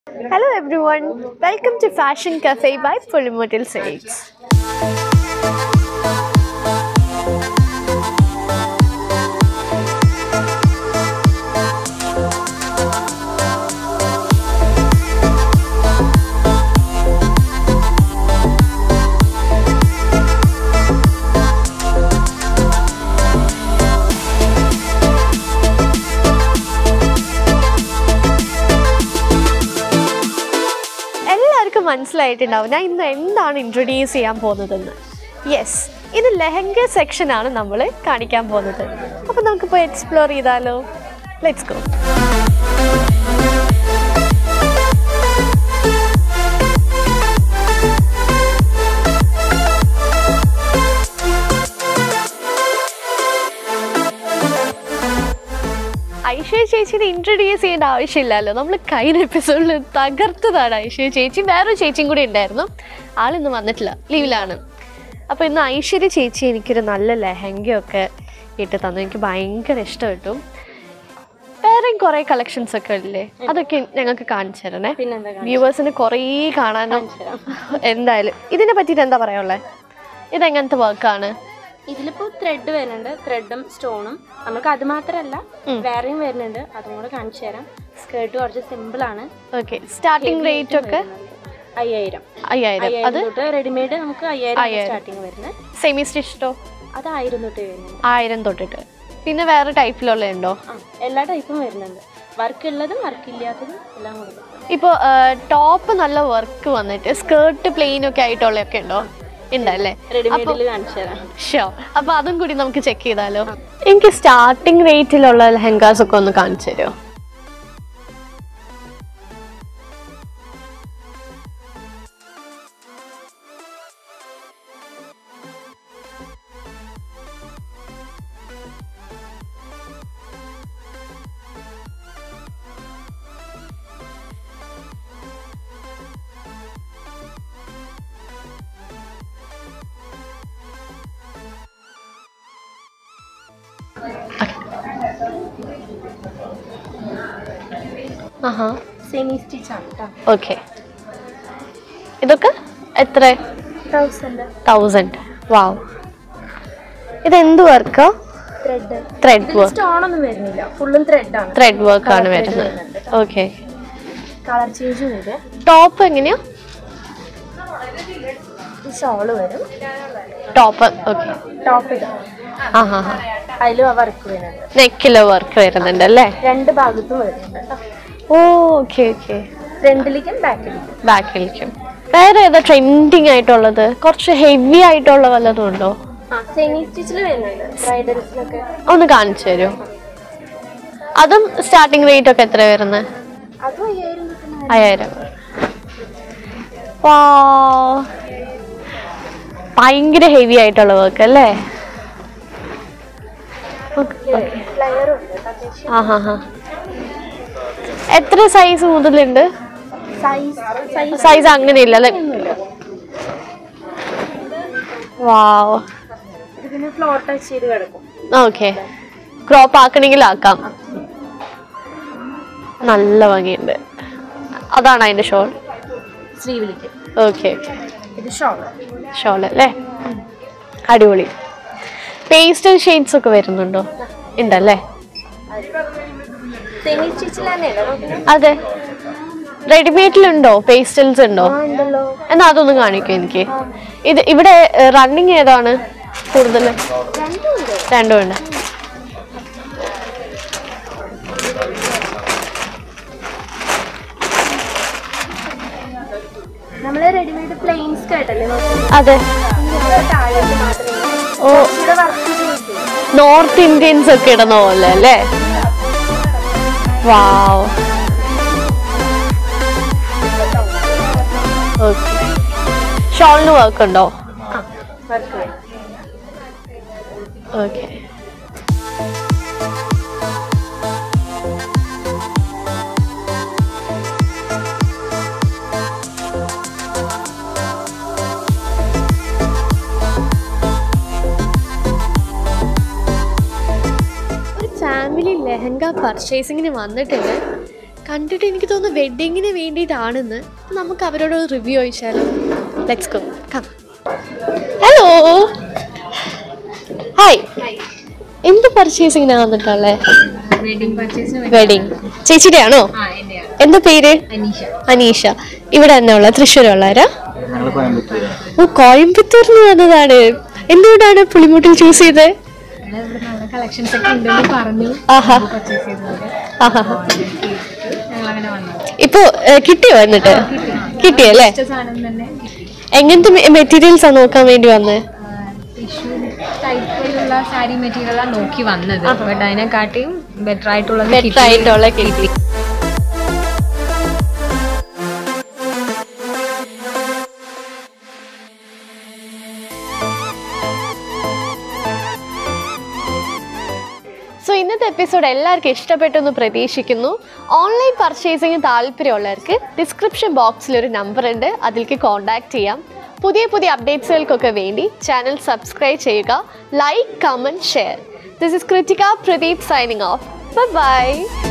Hello everyone, welcome to Fashion Cafe by Pulimotil Silks. എല്ലാവർക്കും മനസ്സിലായിട്ടുണ്ടാവും ഞാൻ ഇന്ന് എന്താണ് ഇൻട്രൊഡ്യൂസ് ചെയ്യാൻ പോകുന്നതെന്ന് യെസ് ഇത് ലെഹങ്ക സെക്ഷനാണ് നമ്മൾ കാണിക്കാൻ പോകുന്നത് അപ്പോൾ നമുക്കിപ്പോൾ എക്സ്പ്ലോർ ചെയ്താലോ ലെറ്റ്സ് ഗോ ഐശ്വര്യ ചേച്ചിനെ ഇൻട്രൊഡ്യൂസ് ചെയ്യേണ്ട ആവശ്യമില്ലല്ലോ നമ്മൾ കഴിഞ്ഞ എപ്പിസോഡിൽ തകർത്തതാണ് ഐശ്വര്യ ചേച്ചി വേറൊരു ചേച്ചിയും കൂടി ഉണ്ടായിരുന്നു ആളിന്ന് വന്നിട്ടില്ല ലീവിലാണ് അപ്പോൾ ഇന്ന് ഐശ്വര്യ ചേച്ചി എനിക്കൊരു നല്ല ലെഹങ്കയൊക്കെ ഇട്ട് തന്നു എനിക്ക് ഭയങ്കര ഇഷ്ടപ്പെട്ടു വേറെയും കുറേ കളക്ഷൻസ് ഒക്കെ ഇല്ലേ അതൊക്കെ ഞങ്ങൾക്ക് കാണിച്ചു തരണേ പിന്നെന്താ വ്യൂവേഴ്സിന് കുറേ കാണാനും എന്തായാലും ഇതിനെ പറ്റിയിട്ട് എന്താ പറയാനുള്ളത് ഇതെങ്ങനത്തെ വർക്കാണ് ഇതിലിപ്പോ ത്രെഡ് വരുന്നുണ്ട് ത്രെഡും സ്റ്റോണും നമുക്ക് അത് മാത്രമല്ല വേറെയും വരുന്നുണ്ട് അതും കൂടെ കാണിച്ചു തരാം സ്കേർട്ട് കുറച്ച് സിമ്പിൾ ആണ് ഓക്കെ സ്റ്റാർട്ടിംഗ് റേറ്റ് ഒക്കെ അയ്യായിരം അയ്യായിരം അത് അയ്യായിരം തൊട്ട് റെഡിമെയ്ഡ് നമുക്ക് അയ്യായിരം സ്റ്റാർട്ടിങ് വരുന്നത് സെമി സ്റ്റിച്ചോ അത് ആയിരം തൊട്ട് വരുന്നുണ്ട് ആയിരം തൊട്ടിട്ട് പിന്നെ വേറെ ടൈപ്പിലുള്ള ഉണ്ടോ ആ എല്ലാ ടൈപ്പും വരുന്നുണ്ട് വർക്ക് ഉള്ളതും വർക്ക് ഇല്ലാത്തതും എല്ലാം കൊടുക്കും ഇപ്പോൾ ടോപ്പ് നല്ല വർക്ക് വന്നിട്ട് സ്കേർട്ട് പ്ലെയിൻ ഒക്കെ ആയിട്ടുള്ളതൊക്കെ ഉണ്ടോ ഉണ്ടല്ലേ റെഡിമെയ്ഡിൽ കാണിച്ചു തരാം ഷോ അപ്പൊ അതും കൂടി നമുക്ക് ചെക്ക് ചെയ്താലോ എനിക്ക് സ്റ്റാർട്ടിംഗ് റേറ്റിലുള്ള ലെഹങ്കാസ് ഒക്കെ ഒന്ന് കാണിച്ചു തരുമോ ആഹാ സെമി സ്റ്റിച്ച് ആണ് കേട്ടോ ഓക്കെ ഇതൊക്കെ എത്ര തൗസൻഡ് തൗസൻഡ് വാവ് ഇതെന്ത് വർക്കാ ത്രെഡ് ത്രെഡ് വർക്ക് സ്റ്റോൺ ഒന്നും വരുന്നില്ല ഫുള്ളും ത്രെഡ് ആണ് ത്രെഡ് വർക്ക് ആണ് വരുന്നത് ഓക്കെ കളർ ചേഞ്ചും വരും ടോപ്പ് എങ്ങനെയാ ഈ ഷോള് വരും ടോപ്പ് ഓക്കെ ടോപ്പ് ഇത് ആ ഹാ ഹാ അതിലും ആ വർക്ക് വരുന്നുണ്ട് നെക്കിലെ വർക്ക് വരുന്നുണ്ട് അല്ലേ രണ്ട് ഭാഗത്തും വരുന്നുണ്ട് കേട്ടോ ഓ ഓക്കെ ഓക്കെ ഫ്രണ്ടിലേക്കും ബാക്കിലേക്കും ബാക്കിലേക്കും വേറെ ഏതാ ട്രെൻഡിങ് ആയിട്ടുള്ളത് കുറച്ച് ഹെവി ആയിട്ടുള്ള വല്ലതും ഉണ്ടോ ആ സെമി സ്റ്റിച്ചിൽ വരുന്നുണ്ട് ബ്രൈഡൽസിലൊക്കെ ഒന്ന് കാണിച്ചു തരുമോ അതും സ്റ്റാർട്ടിംഗ് റേറ്റ് ഒക്കെ എത്ര വരുന്നത് അതും അയ്യായിരം കിട്ടുന്ന അയ്യായിരം വാ ഭയങ്കര ഹെവി ആയിട്ടുള്ള വർക്ക് അല്ലേ ഫ്ലയറും ഉണ്ട് കേട്ടോ അത്യാവശ്യം ആ ഹാ ഹാ എത്ര സൈസ് മുതലുണ്ട് സൈസ് സൈസ് സൈസ് അങ്ങനെ ഇല്ല അല്ലേ വാവ് ഇതിന് ഫ്ലോർ ടച്ച് ചെയ്ത് കിടക്കും ഓക്കെ ക്രോപ്പ് ആക്കണമെങ്കിൽ ആക്കാം നല്ല ഭംഗിയുണ്ട് അതാണ് അതിന്റെ ഷോൾ സ്ലീവിലേക്ക് ഓക്കെ ഓക്കെ ഇത് ഷോൾ ഷോൾ അല്ലേ അടിപൊളി പേസ്റ്റൽ ഷെയ്ഡ്സ് ഒക്കെ വരുന്നുണ്ടോ ഉണ്ടല്ലേ സെമി സ്റ്റിച്ചിൽ തന്നെയല്ലേ നോക്കുന്നത് അതെ റെഡിമെയ്ഡിലുണ്ടോ പേസ്റ്റൽസ് ഉണ്ടോ ആ ഉണ്ടല്ലോ എന്നാ അതൊന്ന് കാണിക്കും എനിക്ക് ഇത് ഇവിടെ റണ്ണിങ് ഏതാണ് കൂടുതൽ രണ്ടും ഉണ്ട് രണ്ടും ഉണ്ട് നമ്മള് റെഡിമെയ്ഡ് പ്ലെയിൻ സ്കേർട്ട് അല്ലേ നോക്കുന്നത് അതെ ഇതിന്റെ താഴേക്ക് മാത്രമേ ഓ ഇവിടെ വർക്ക് ചെയ്തു നോർത്ത് ഇന്ത്യൻസ് ഒക്കെ ഇടുന്ന പോലെ അല്ലേ വാവ് ഓക്കെ ഷോളിന് വർക്ക് ഉണ്ടോ ആ വർക്ക് ഓക്കെ ഒരു ഫാമിലി ലെഹങ്ക പർച്ചേസിങ്ങിന് വന്നിട്ടുണ്ട് കണ്ടിട്ട് എനിക്ക് തോന്നുന്നു വെഡിങ്ങിന് വേണ്ടിയിട്ടാണെന്ന് നമുക്ക് അവരോട് റിവ്യൂ ചോദിച്ചാലോ let's go come hello hi എന്ത് പർച്ചേസിങ്ങിനാ വന്നിട്ടുള്ളേ വെഡിങ് പർച്ചേസിന് വെഡിങ് ചേച്ചിയുടെ ആണോ ആ എന്റെയാണ് എന്താ പേര് അനീഷ അനീഷ ഇവിടെ തന്നെ ഉള്ള തൃശ്ശൂരുള്ളവരാ ഞങ്ങൾ കോയമ്പത്തൂർ ഓ കോയമ്പത്തൂരിൽ നിന്ന് വന്നതാണ് എന്തുകൊണ്ടാണ് പുളിമുട്ടിൽ ചൂസ് ചെയ്തത് ഇവിടെ ഇവിടെ നല്ല കളക്ഷൻസ് ഒക്കെ ഉണ്ടെന്ന് പറഞ്ഞു ആഹാ പർച്ചേസ് ചെയ്തത് ആഹാ ഞങ്ങൾ അങ്ങനെ വന്നത് ഇപ്പൊ ഏ, കിട്ടിയോ എന്നിട്ട് കിട്ടിയല്ലേ ഇഷ്ട സാധനം തന്നെ കിട്ടി എങ്ങനത്തെ മെറ്റീരിയൽസ് ആ നോക്കാൻ വേണ്ടി വന്നത് ടിഷ്യൂ ടൈപ്പിലുള്ള സാരി മെറ്റീരിയലാണ് നോക്കി വന്നത് ബട്ട് അതിനെക്കാട്ടിയും ബെറ്റർ ആയിട്ടുള്ളത് ബെറ്റർ ആയിട്ടുള്ള കിട്ടി സോ ഇന്നത്തെ എപ്പിസോഡ് എല്ലാവർക്കും ഇഷ്ടപ്പെട്ടെന്ന് പ്രതീക്ഷിക്കുന്നു ഓൺലൈൻ പർച്ചേസിങ് താല്പര്യമുള്ളവർക്ക് ഡിസ്ക്രിപ്ഷൻ ബോക്സിൽ ഒരു നമ്പർ ഉണ്ട് അതിലേക്ക് കോൺടാക്ട് ചെയ്യാം പുതിയ പുതിയ അപ്ഡേറ്റ്സുകൾക്കൊക്കെ വേണ്ടി ചാനൽ സബ്സ്ക്രൈബ് ചെയ്യുക like comment share this is Krithika Pradeep signing off by